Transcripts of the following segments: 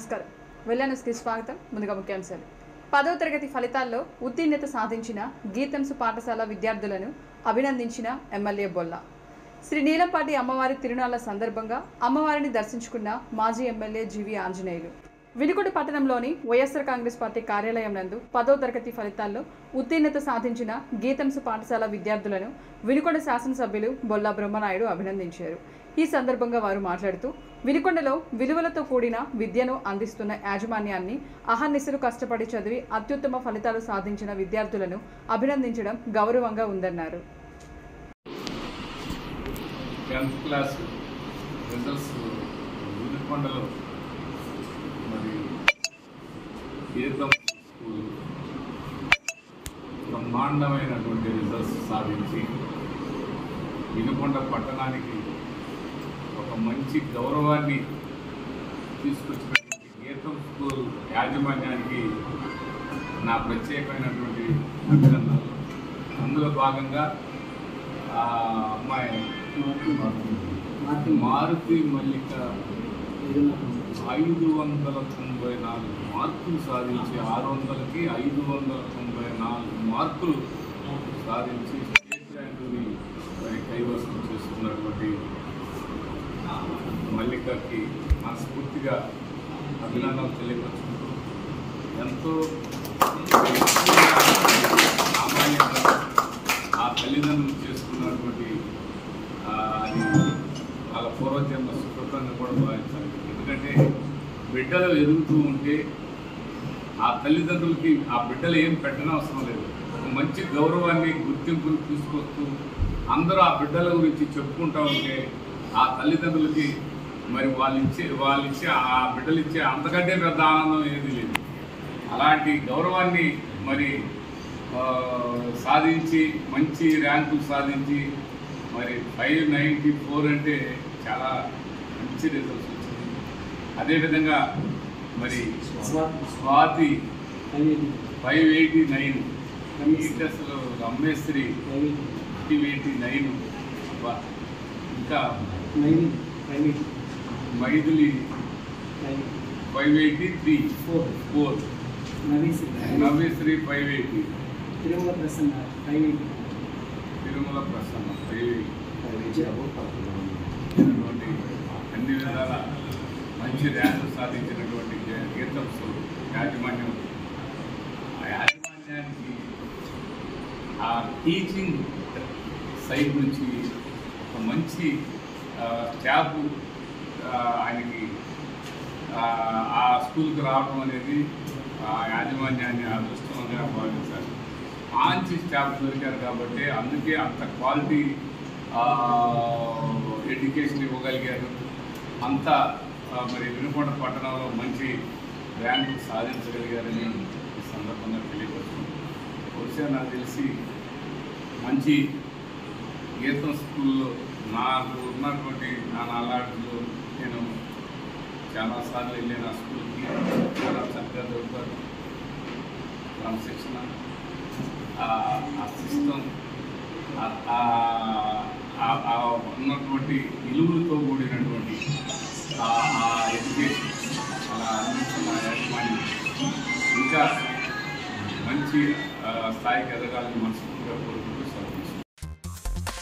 నమస్కారం వెల్లన్యూస్కి స్వాగతం ముందుగా ముఖ్యాంశాలు పదవ తరగతి ఫలితాల్లో ఉత్తీర్ణత సాధించిన గీతంసు పాఠశాల విద్యార్థులను అభినందించిన ఎమ్మెల్యే బొల్ల శ్రీ నీలంపాటి అమ్మవారి తిరునాళ్ల సందర్భంగా అమ్మవారిని దర్శించుకున్న మాజీ ఎమ్మెల్యే జీవి ఆంజనేయులు వినుకొండ పట్టణంలోని వైఎస్ఆర్ కాంగ్రెస్ పార్టీ కార్యాలయం నందు పదో తరగతి ఫలితాల్లో ఉత్తీర్ణత సాధించిన గీతంసు పాఠశాల విద్యార్థులను వినుకొండ శాసనసభ్యులు బొల్లా బ్రహ్మనాయుడు అభినందించారు ఈ సందర్భంగా వారు మాట్లాడుతూ వినుకొండలో విలువలతో కూడిన విద్యను అందిస్తున్న యాజమాన్యాన్ని అహర్నిశలు కష్టపడి చదివి అత్యుత్తమ ఫలితాలు సాధించిన విద్యార్థులను అభినందించడం గౌరవంగా ఉందన్నారు టెన్త్ క్లాస్ రిజల్ట్స్ వినుకొండలో మరి గీతం స్కూల్ బ్రహ్మాండమైనటువంటి రిజల్ట్స్ సాధించి వినుకొండ పట్టణానికి ఒక మంచి గౌరవాన్ని తీసుకొచ్చినటువంటి గీతం స్కూల్ యాజమాన్యానికి నా ప్రత్యేకమైనటువంటి అభినందనలు అందులో భాగంగా ఆ అమ్మాయి మారుతి మల్లిక ఐదు వందల తొంభై నాలుగు మార్కులు సాధించి ఆరు వందలకి ఐదు వందల తొంభై నాలుగు మార్కులు సాధించి స్టేట్ ర్యాంకుని మరి కైవసం చేసుకున్నటువంటి మల్లికకి మనస్ఫూర్తిగా అభినందనలు తెలియపరుచుకుంటూ ఎంతో సామాన్యంగా ఆ తల్లిదండ్రులు చేసుకున్నటువంటి ఆ, అది వాళ్ళ పూర్వజన్మ సుకృతంగా కూడా భావించాలి ఎందుకంటే బిడ్డలు ఎదుగుతూ ఉంటే ఆ తల్లిదండ్రులకి ఆ బిడ్డలు ఏం పెట్టనవసరం లేదు ఒక మంచి గౌరవాన్ని గుర్తింపుని తీసుకొస్తూ అందరూ ఆ బిడ్డల గురించి చెప్పుకుంటూ ఉంటే ఆ తల్లిదండ్రులకి మరి వాళ్ళు ఇచ్చే వాళ్ళు ఇచ్చే ఆ బిడ్డలు ఇచ్చే అంతకంటే పెద్ద ఆనందం ఏది లేదు అలాంటి గౌరవాన్ని మరి ఆ, సాధించి మంచి ర్యాంకులు సాధించి మరి ఫైవ్ నైంటీ ఫోర్ అంటే చాలా మంచి రిజల్ట్స్ వచ్చింది అదేవిధంగా మరి స్వాతి ఫైవ్ ఎయిటీ నైన్ అసలు రమేశ్వరి ఫైవ్ ఎయిటీ నైన్ ఇంకా Maithili five eighty three four Naveshwari five eighty Tirumala Prasanna five eighty Tirumala Prasanna five eighty అన్ని విధాల మంచి ర్యాంకు సాధించినటువంటి గే- గీతమ్స్ యాజమాన్యం ఆ యాజమాన్యానికి ఆ టీచింగ్ సైడ్ నుంచి ఒక మంచి ఆ, స్టాఫ్ ఆ, ఆయనకి ఆ, ఆ స్కూల్కి రావడం అనేది ఆ యాజమాన్యాన్ని అదృష్టంగా భావించాలి మంచి స్టాఫ్ దొరికారు కాబట్టి అందుకే అంత క్వాలిటీ ఎడ్యుకేషన్ ఇవ్వగలిగారు అంత ఆ, మరి వినుకొండ పట్టణంలో మంచి ర్యాంకు సాధించగలిగారని ఈ సందర్భంగా తెలియపరుస్తుంది బహుశా నాకు తెలిసి మంచి గీతం స్కూల్లో నాకు ఉన్నటువంటి నా నాలాంటిలో నేను చాలాసార్లు వెళ్ళిన ఆ స్కూల్కి చాలా చక్కగా దొరుకుతారు క్రమశిక్షణ ఆ ఆ సిస్టమ్ ఆ ఉన్నటువంటి విలువలతో కూడినటువంటి ఆ ఆ ఎడ్యుకేషన్ అలా అందిస్తున్న యాజమాన్యం ఇంకా మంచి ఆ, స్థాయికి ఎదగాలని మనస్ఫూర్తిగా కోరుకుంటూ సెలవు తీసుకుంటాను.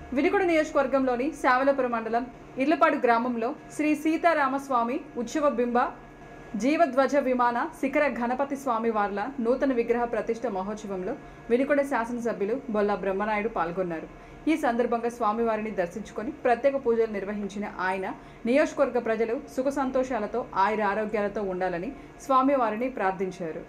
వినుకొండ నియోజకవర్గంలోని శావలపురం మండలం ఇర్లపాడు గ్రామంలో శ్రీ సీతారామస్వామి ఉత్సవ బింబ జీవధ్వజ విమాన శిఖర గణపతి స్వామి వార్ల నూతన విగ్రహ ప్రతిష్ట మహోత్సవంలో వినుకొండ శాసనసభ్యులు బొల్లా బ్రహ్మనాయుడు పాల్గొన్నారు ఈ సందర్భంగా స్వామివారిని దర్శించుకొని ప్రత్యేక పూజలు నిర్వహించిన ఆయన నియోజకవర్గ ప్రజలు సుఖ సంతోషాలతో ఆయుర ఆరోగ్యాలతో ఉండాలని స్వామివారిని ప్రార్థించారు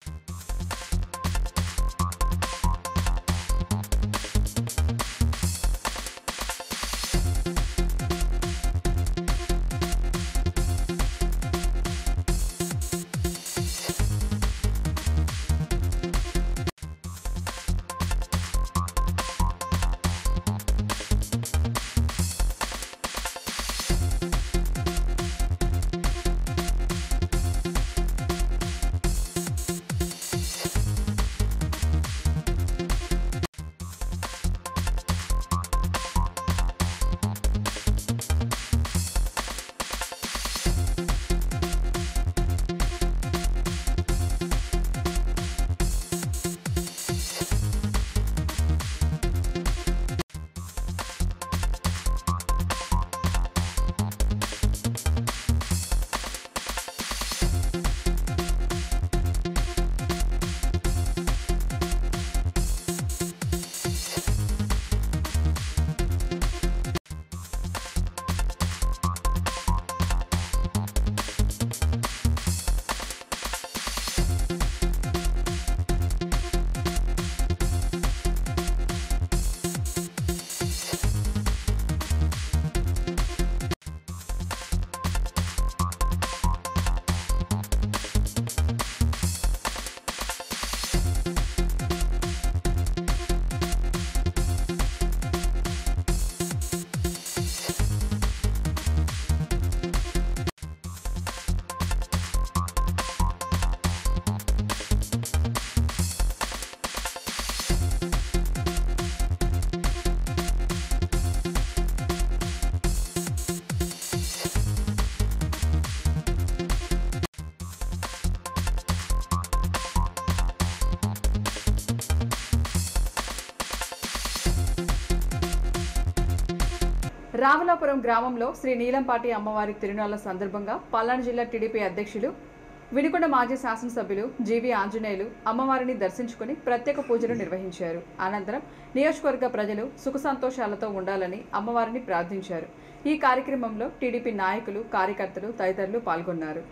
రామలాపురం గ్రామంలో శ్రీ నీలంపాటి అమ్మవారి తిరునాళ్ల సందర్భంగా పల్నాడు జిల్లా టీడీపీ అధ్యక్షులు వినుకొండ మాజీ శాసనసభ్యులు జీవి ఆంజనేయులు అమ్మవారిని దర్శించుకుని ప్రత్యేక పూజలు నిర్వహించారు అనంతరం నియోజకవర్గ ప్రజలు సుఖ సంతోషాలతో ఉండాలని అమ్మవారిని ప్రార్థించారు ఈ కార్యక్రమంలో టీడీపీ నాయకులు కార్యకర్తలు తదితరులు పాల్గొన్నారు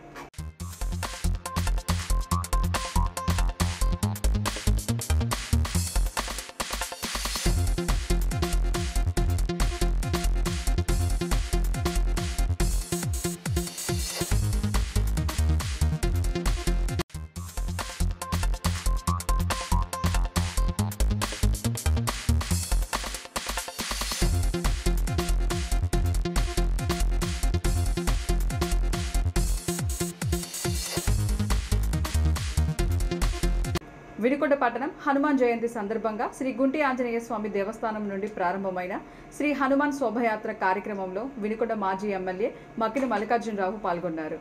వినుకొండ పట్టణం హనుమాన్ జయంతి సందర్భంగా శ్రీ గుంటి ఆంజనేయ స్వామి దేవస్థానం నుండి ప్రారంభమైన శ్రీ హనుమాన్ శోభయాత్ర కార్యక్రమంలో వినుకొండ మాజీ ఎమ్మెల్యే మక్కిన మల్లికార్జునరావు పాల్గొన్నారు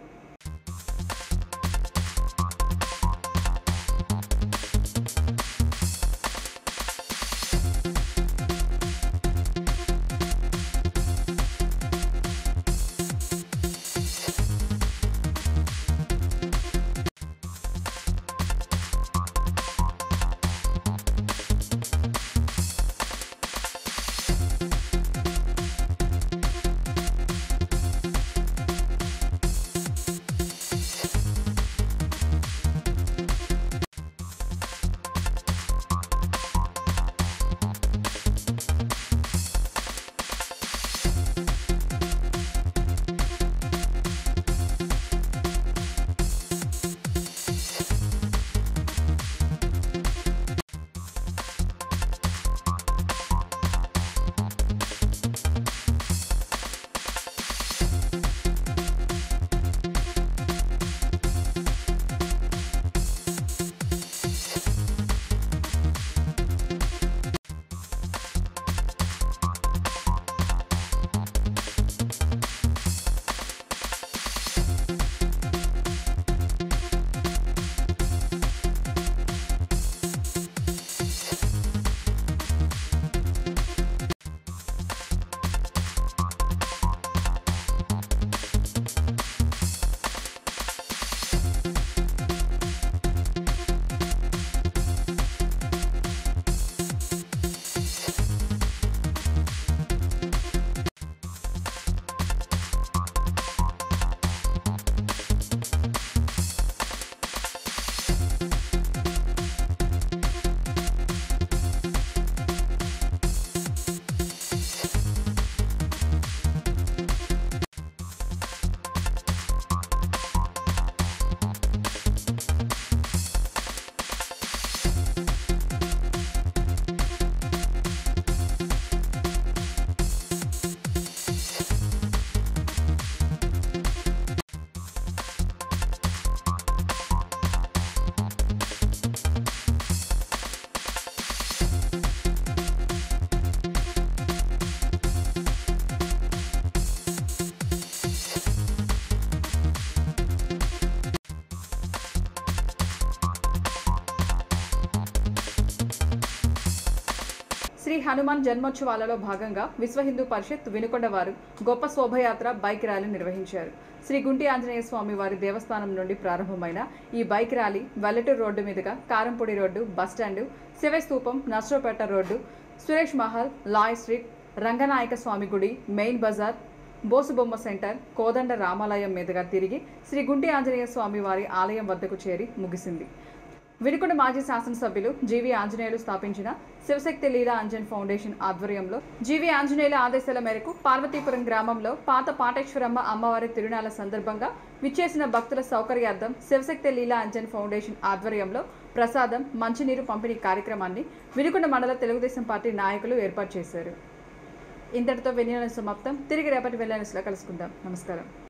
శ్రీ హనుమాన్ జన్మోత్సవాలలో భాగంగా విశ్వ హిందూ పరిషత్ వినుకొండ వారు గొప్ప శోభయాత్ర బైక్ ర్యాలీ నిర్వహించారు శ్రీ గుంటి ఆంజనేయ స్వామి వారి దేవస్థానం నుండి ప్రారంభమైన ఈ బైక్ ర్యాలీ వెల్లటూరు రోడ్డు మీదుగా కారంపొడి రోడ్డు బస్టాండు శివస్తూపం నర్సరావుపేట రోడ్డు సురేష్ మహల్ లాయ్ స్ట్రీట్ రంగనాయక స్వామి గుడి మెయిన్ బజార్ బోసుబొమ్మ సెంటర్ కోదండ రామాలయం మీదుగా తిరిగి శ్రీ గుంటి ఆంజనేయ స్వామి వారి ఆలయం వద్దకు చేరి ముగిసింది వినుకొండ మాజీ శాసనసభ్యులు జీవి ఆంజనేయులు స్థాపించిన శివశక్తి లీలా అంజన్ ఫౌండేషన్ ఆధ్వర్యంలో జీవి ఆంజనేయుల ఆదేశాల మేరకు పార్వతీపురం గ్రామంలో పాత పాటేశ్వరమ్మ అమ్మవారి తిరునాళ్ల సందర్భంగా విచ్చేసిన భక్తుల సౌకర్యార్థం శివశక్తి లీలా అంజన్ ఫౌండేషన్ ఆధ్వర్యంలో ప్రసాదం మంచినీరు పంపిణీ కార్యక్రమాన్ని వినుకొండ మండల తెలుగుదేశం పార్టీ నాయకులు ఏర్పాటు చేశారు ఇంతటితో వినియోగం సమాప్తం తిరిగి రేపటి వెళ్ళాల్సిలో కలుసుకుందాం నమస్కారం